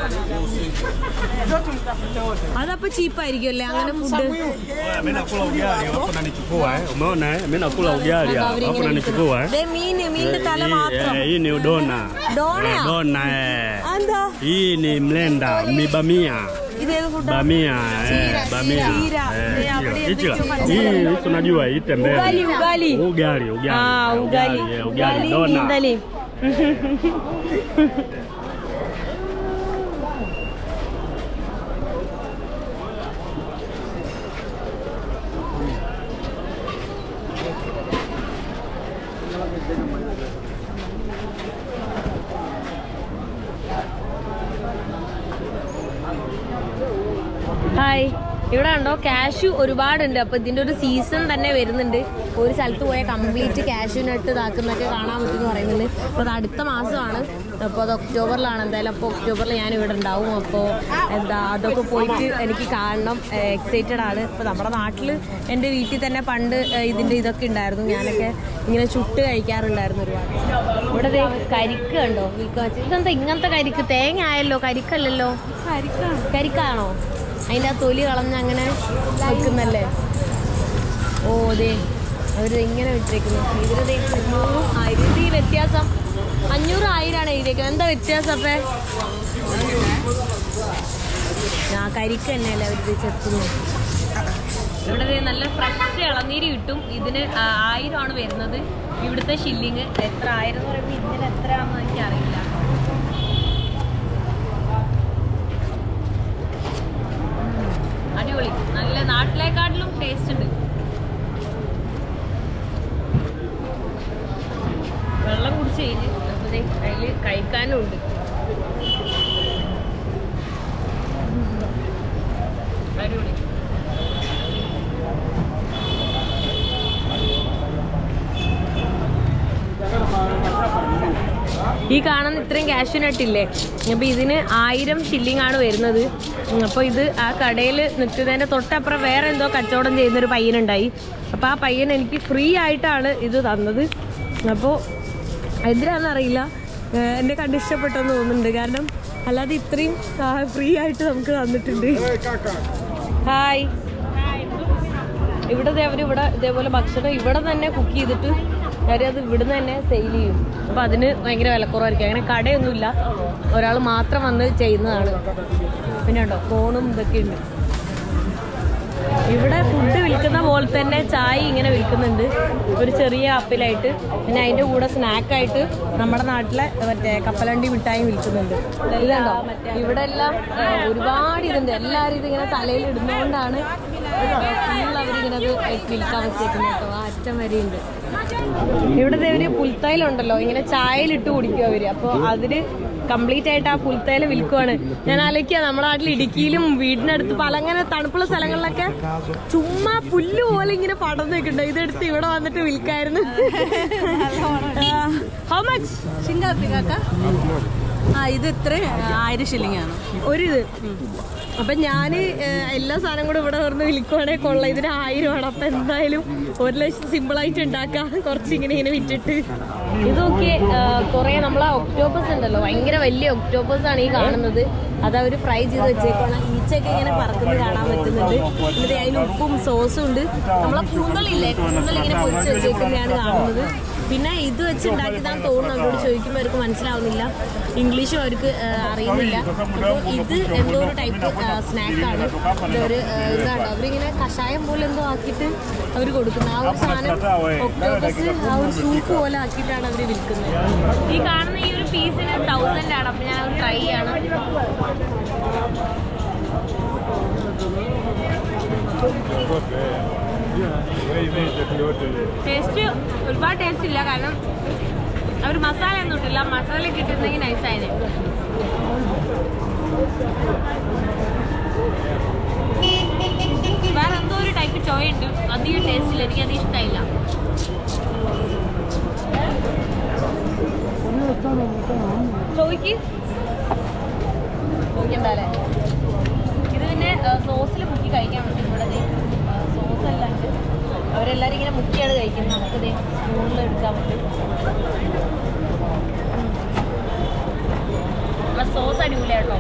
അതപ്പോ ചീപ്പായിരിക്കും അല്ലേ അങ്ങനെ food Mimi nakula ugali, alafu unanichukua eh. Umeona eh? Mimi nakula ugali, alafu unanichukua eh. മീന് മീനിന്റെ തല മാത്രം Eh, hii ni dona. ഡോണയാ Eh, Dona eh. എന്താ Hii ni mlenda, ni bamia. ഇതേത് ഫുഡ് Bamia, eh, bamia. ചീര. Eh, ദേ അവിടെ hichi- എന്തൊക്കെയോ hichi- hii hichi unajua hii tembele. ഉഗാലി ഉഗാലി Ugali, ugali. ആ eh, ഉഗാലി eh, ഉഗാലി ugali, dona. നീന്തലി ഹായ് ഇവിടെ ഉണ്ടോ കാഷ്യൂ ഒരുപാടുണ്ട് അപ്പൊ ഇതിന്റെ ഒരു സീസൺ തന്നെ വരുന്നുണ്ട് ഒരു സ്ഥലത്ത് പോയാൽ കംപ്ലീറ്റ് കാഷ്യൂ നട്ട് ഇതാക്കുന്നൊക്കെ കാണാൻ പറ്റുമെന്ന് പറയുന്നുണ്ട് അപ്പോൾ അത് അടുത്ത മാസമാണ് അപ്പോൾ അത് ഒക്ടോബറിലാണ് എന്തായാലും അപ്പോൾ ഒക്ടോബറിൽ ഞാൻ ഇവിടെ ഉണ്ടാവും അപ്പോൾ എന്താ അതൊക്കെ പോയിട്ട് എനിക്ക് കാണണം എക്സൈറ്റഡ് ആണ് ഇപ്പോൾ നമ്മുടെ നാട്ടിൽ എൻ്റെ വീട്ടിൽ തന്നെ പണ്ട് ഏഹ്, ഇതിൻ്റെ ഇതൊക്കെ ഉണ്ടായിരുന്നു ഞാനൊക്കെ ഇങ്ങനെ ചുട്ട് കഴിക്കാറുണ്ടായിരുന്നു ഒരുപാട് ഇവിടെ ദേ കരിക്ക് കണ്ടോ വിൽക്കാൻ വെച്ച് ഇതെന്താ ഇങ്ങനത്തെ കരിക്ക് തേങ്ങ ആയല്ലോ കരിക്കല്ലല്ലോ കരിക്കാണോ അതിൻ്റെ ആ തൊലി കളഞ്ഞ് അങ്ങനെ വെക്കുന്നല്ലേ ഓ അതെ അവര് ഇങ്ങനെ വിട്ടേക്കുന്നു ഇതിന് അഞ്ഞൂറും ആയിരം ഇത് ഈ വ്യത്യാസം അഞ്ഞൂറ് ആയിരമാണ് എഴുതിയേക്കുന്നത് എന്താ വ്യത്യാസം അപ്പേ ആ കരിക്ക് തന്നെയല്ലേ അവരിത് ചെത്തുന്നു ഇവിടെ ദേ നല്ല ഫ്രഷ് ഇളനീര് കിട്ടും ഇതിന് ആ, ആയിരമാണ് വരുന്നത് ഇവിടുത്തെ ഷില്ലിങ് എത്ര ആയിരം എന്ന് പറയുമ്പോൾ ഇതിന് എത്രയാണെന്ന് എനിക്ക് അറിയില്ല അടിപൊളി നല്ല നാട്ടിലേക്കാട്ടിലും ടേസ്റ്റ് ഉണ്ട് ദേ അതിൽ കഴിക്കാനും ഉണ്ട് അടിപൊളി ഈ കാണുന്ന ഇത്രയും കാഷ്യൂനട്ട് ഇല്ലേ അപ്പോൾ ഇതിന് ആയിരം ഷില്ലിംഗ് ആണ് വരുന്നത് അപ്പോൾ ഇത് ആ കടയിൽ നിൽക്കുന്നതിൻ്റെ തൊട്ടപ്പുറം വേറെ എന്തോ കച്ചവടം ചെയ്യുന്നൊരു പയ്യനുണ്ടായി അപ്പോൾ ആ പയ്യൻ എനിക്ക് ഫ്രീ ആയിട്ടാണ് ഇത് തന്നത് അപ്പോൾ എന്തിനാണെന്നറിയില്ല ഏഹ് എന്നെ കണ്ട് ഇഷ്ടപ്പെട്ടെന്ന് തോന്നുന്നുണ്ട് കാരണം അല്ലാതെ ഇത്രയും ഫ്രീ ആയിട്ട് നമുക്ക് തന്നിട്ടുണ്ട് ഹായ് ഇവിടെ അവർ ഇവിടെ ഇതേപോലെ ഭക്ഷണം ഇവിടെ തന്നെ കുക്ക് ചെയ്തിട്ട് അവരത് ഇവിടുന്ന് തന്നെ സെയിൽ ചെയ്യും അപ്പോൾ അതിന് ഭയങ്കര വിലക്കുറവായിരിക്കും അങ്ങനെ കടയൊന്നുമില്ല ഒരാൾ മാത്രം വന്ന് ചെയ്യുന്നതാണ് പിന്നെ ഉണ്ടോ ഫോണും ഇതൊക്കെ ഉണ്ട് ഇവിടെ ഫുഡ് വിൽക്കുന്ന പോലെ തന്നെ ചായ ഇങ്ങനെ വിൽക്കുന്നുണ്ട് ഒരു ചെറിയ അപ്പിലായിട്ട് പിന്നെ അതിൻ്റെ കൂടെ സ്നാക്കായിട്ട് നമ്മുടെ നാട്ടിലെ മറ്റേ കപ്പലണ്ടി മിഠായി വിൽക്കുന്നുണ്ട് ഇതുണ്ടോ ഇവിടെ എല്ലാം ആ, ഒരുപാട് ഇതുണ്ട് എല്ലാവരും ഇതിങ്ങനെ തലയിൽ ഇടുന്നതുകൊണ്ടാണ് ഫുൾ അവരിങ്ങനെ അത് വിൽക്കാൻ വെച്ചേക്കുന്നത് കേട്ടോ ആ അറ്റം വരെയുണ്ട് ഇവിടെ ഒരു പുൽത്തൈലുണ്ടല്ലോ ഇങ്ങനെ ചായയിലിട്ട് കുടിക്കും അവര് അപ്പോൾ അതില് കംപ്ലീറ്റ് ആയിട്ട് ആ പുൽത്തൈല വിൽക്കുവാണ് ഞാൻ ആലോചിക്കുക നമ്മുടെ നാട്ടിൽ ഇടുക്കിയിലും വീടിനടുത്ത് പല അങ്ങനെ തണുപ്പുള്ള സ്ഥലങ്ങളിലൊക്കെ ചുമ്മാ പുല്ല് പോലെ ഇങ്ങനെ പടർന്നു വെക്കണ്ടോ ഇതെടുത്ത് ഇവിടെ വന്നിട്ട് വിൽക്കായിരുന്നു ഹൗ മച്ച് ശിങ്കാപ്പി കാക്ക ആ ഇത് ഇത്ര ആയിരം ഷില്ലിംഗ് ആണ് ഒരിത് അപ്പൊ ഞാന് ഏഹ്, എല്ലാ സാധനം കൂടെ ഇവിടെ വന്ന് വിൽക്കുവാണെങ്കിൽ കൊള്ളാം ഇതിന് ആയിരമാണ് അപ്പൊ എന്തായാലും ഒരു ലക്ഷം സിമ്പിൾ ആയിട്ട് ഉണ്ടാക്കാം കുറച്ച് ഇങ്ങനെ ഇങ്ങനെ വിറ്റിട്ട് ഇതൊക്കെ കുറെ നമ്മളെ ഒക്ടോബസ് ഉണ്ടല്ലോ ഭയങ്കര വലിയ ഒക്ടോബസ് ആണ് ഈ കാണുന്നത് അത് അവർ ഫ്രൈ ചെയ്ത് വെച്ചേക്കാണ് ഈച്ചയൊക്കെ ഇങ്ങനെ പറക്കുന്നത് കാണാൻ പറ്റുന്നുണ്ട് എന്നിട്ട് അതിന് ഉപ്പും സോസും ഉണ്ട് നമ്മളെ കൂന്തളില്ലേ കൂന്തൽ ഇങ്ങനെ പൊരിച്ച് വെച്ചേക്കുന്നതാണ് കാണുന്നത് പിന്നെ ഇത് വെച്ച് ഉണ്ടാക്കിയതാന്ന് തോന്നുന്നു അവരോട് ചോദിക്കുമ്പോൾ അവർക്ക് മനസ്സിലാവുന്നില്ല ഇംഗ്ലീഷും അവർക്ക് ആ, അറിയുന്നില്ല അപ്പോൾ ഇത് എന്തോ ഒരു ടൈപ്പ് സ്നാക്കാണ് ഇതൊരു ആ, ഇതാണ് അവരിങ്ങനെ കഷായം പോലെ എന്തോ ആക്കിയിട്ട് അവർ കൊടുക്കുന്നത് ആ ഒരു സാധനം ഒക്ടോബസ് ആ ഒരു സൂപ്പ് പോലെ ആക്കിയിട്ടാണ് അവർ വിൽക്കുന്നത് ഈ കാണുന്ന ഈ ഒരു പീസിന് തൗസൻഡ് ആണ് അപ്പോൾ ഞാൻ അത് ട്രൈ ചെയ്യണം ടേസ്റ്റ് ഒരുപാട് ടേസ്റ്റ് ഇല്ല കാരണം അവർ മസാല ഒന്നും ഇട്ടില്ല മസാല കിട്ടുന്നെങ്കിൽ നൈസായത് വേറെ എന്തോ ഒരു ടൈപ്പ് ചോയുണ്ട് അധികം ടേസ്റ്റ് ഇല്ല എനിക്ക് അത് ഇഷ്ടമായില്ല ചോയ്ക്ക് ചോദിക്കണ്ടല്ലേ ഇത് പിന്നെ സോസിൽ മുക്കി കഴിക്കാൻ പറ്റും ഇവിടെ സോസ് അല്ലാണ്ട് അവരെല്ലാരും ഇങ്ങനെ മുക്കിയാണ് കഴിക്കുന്നത് നമുക്ക് സ്പൂണിൽ എടുക്കാൻ പറ്റും സോസ് അടിപൊളിയാട്ടോ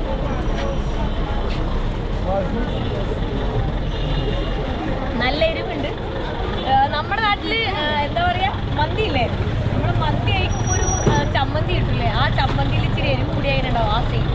നല്ല എരിവുണ്ട് ആ, നമ്മുടെ നാട്ടില് ആ, എന്താ പറയാ മന്തി ഇല്ലേ നമ്മൾ മന്തി കഴിക്കുമ്പോൾ ഒരു ആ, ചമ്മന്തി കിട്ടില്ലേ ആ ചമ്മന്തിയിൽ ഇച്ചിരി എരിവ് കൂടി അതിനുണ്ടാവും ആ സെയിം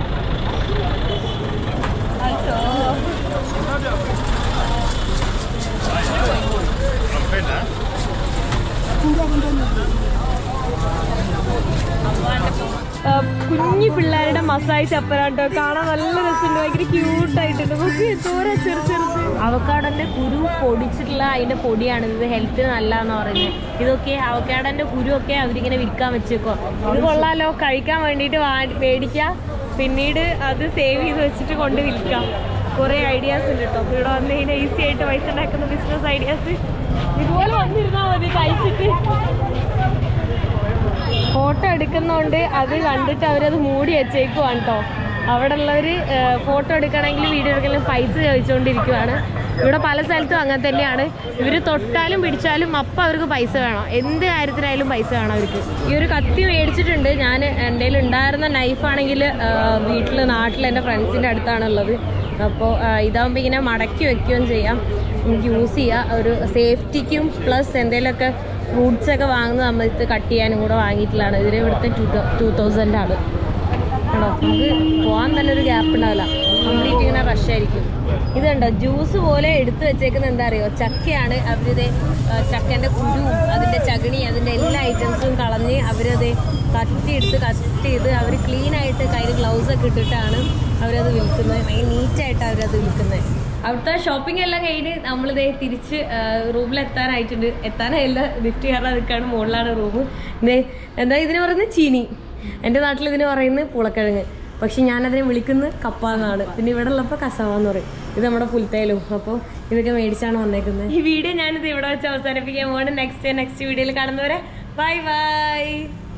ആ, കുഞ്ഞു പിള്ളേരുടെ മസാജ് ചപ്പലാട്ടോ കാണാൻ നല്ല രസമുണ്ട് ഭയങ്കര ക്യൂട്ടായിട്ടുണ്ട് നോക്കി എന്തോരം ചെറു ചെറുത് അവക്കാടന്റെ കുരു പൊടിച്ചിട്ടുള്ള അതിന്റെ പൊടിയാണ് ഇത് ഹെൽത്തിന് നല്ലതെന്ന് പറയുന്നത് ഇതൊക്കെ അവക്കാടന്റെ കുരു ഒക്കെ അവരിങ്ങനെ വിൽക്കാൻ വെച്ചേക്കോ ഇത് കൊള്ളാലോ കഴിക്കാൻ വേണ്ടിയിട്ട് വാ- മേടിക്കാം പിന്നീട് അത് സേവ് ചെയ്ത് വെച്ചിട്ട് കൊണ്ട് വിൽക്കാം കുറേ ഐഡിയാസ് ഉണ്ട് കേട്ടോ അപ്പോൾ ഇവിടെ വന്നു കഴിഞ്ഞാൽ ഈസി ആയിട്ട് പൈസ ഉണ്ടാക്കുന്ന ബിസിനസ് ഐഡിയാസ് ഇതുപോലെ വന്നിരുന്നാൽ മതി കഴിച്ചിട്ട് ഫോട്ടോ എടുക്കുന്നതുകൊണ്ട് അത് കണ്ടിട്ട് അവരത് മൂടി വെച്ചേക്കുവാണ് കേട്ടോ അവിടെ ഉള്ളവർ ഫോട്ടോ എടുക്കണമെങ്കിൽ വീഡിയോ എടുക്കണമെങ്കിൽ പൈസ ചോദിച്ചുകൊണ്ടിരിക്കുവാണ് ഇവിടെ പല സ്ഥലത്തും അങ്ങനെ തന്നെയാണ് ഇവർ തൊട്ടാലും പിടിച്ചാലും അപ്പം അവർക്ക് പൈസ വേണം എന്ത് കാര്യത്തിനായാലും പൈസ വേണം അവർക്ക് ഈ ഒരു കത്തി മേടിച്ചിട്ടുണ്ട് ഞാൻ എൻ്റെ കയ്യിൽ ഉണ്ടായിരുന്ന നൈഫാണെങ്കിൽ വീട്ടിൽ നാട്ടിൽ എൻ്റെ ഫ്രണ്ട്സിൻ്റെ അടുത്താണുള്ളത് അപ്പോൾ ഇതാകുമ്പോൾ ഇങ്ങനെ മടക്കി വെക്കുകയും ചെയ്യാം നമുക്ക് യൂസ് ചെയ്യാം ഒരു സേഫ്റ്റിക്കും പ്ലസ് എന്തെങ്കിലുമൊക്കെ ഫ്രൂട്ട്സ് ഒക്കെ വാങ്ങുന്ന സമയത്ത് കട്ട് ചെയ്യാനും കൂടെ വാങ്ങിയിട്ടുള്ളതാണ് ഇതിന് ഇവിടുത്തെ ടു ടു തൗസൻഡ് ആണ് ആണോ നമുക്ക് പോകാൻ തന്നെ ഒരു ഗ്യാപ്പ് ഉണ്ടാവില്ല കംപ്ലീറ്റ് ഇങ്ങനെ റഷ് ആയിരിക്കും ഇത് കണ്ടോ ജ്യൂസ് പോലെ എടുത്തു വെച്ചേക്കുന്നത് എന്താ അറിയോ ചക്കയാണ് അവരിത് ചക്കൻ്റെ കുരുവും അതിൻ്റെ ചകിണി അതിൻ്റെ എല്ലാ ഐറ്റംസും കളഞ്ഞ് അവരത് കത്തിയെടുത്ത് കട്ട് ചെയ്ത് അവർ ക്ലീൻ ആയിട്ട് കയ്യിൽ ഗ്ലൗസ് ഒക്കെ ഇട്ടിട്ടാണ് അവരത് വിൽക്കുന്നത് ഭയങ്കര നീറ്റായിട്ട് അവരത് വിൽക്കുന്നത് അവിടുത്തെ ഷോപ്പിംഗ് എല്ലാം കഴിഞ്ഞ് നമ്മളിതേ തിരിച്ച് റൂമിൽ എത്താനായിട്ടുണ്ട് എത്താനായില്ല ലിഫ്റ്റ് കയറാൻ നിൽക്കുകയാണ് മുകളിലാണ് റൂം ഇതേ എന്താ ഇതിന് പറയുന്നത് ചീനി എൻ്റെ നാട്ടിൽ ഇതിന് പറയുന്നത് പൂളക്കിഴങ്ങ് പക്ഷെ ഞാനതിനെ വിളിക്കുന്നത് കപ്പ എന്നാണ് പിന്നെ ഇവിടെ ഉള്ളപ്പോൾ കസവ എന്ന് പറയും ഇത് നമ്മുടെ പുൽത്തേലും അപ്പോൾ ഇതൊക്കെ മേടിച്ചാണ് വന്നേക്കുന്നത് ഈ വീഡിയോ ഞാനിത് ഇവിടെ വെച്ച് അവസാനിപ്പിക്കാൻ പോകണം നെക്സ്റ്റ് നെക്സ്റ്റ് വീഡിയോയിൽ കാണുന്നവരെ ബൈ ബൈ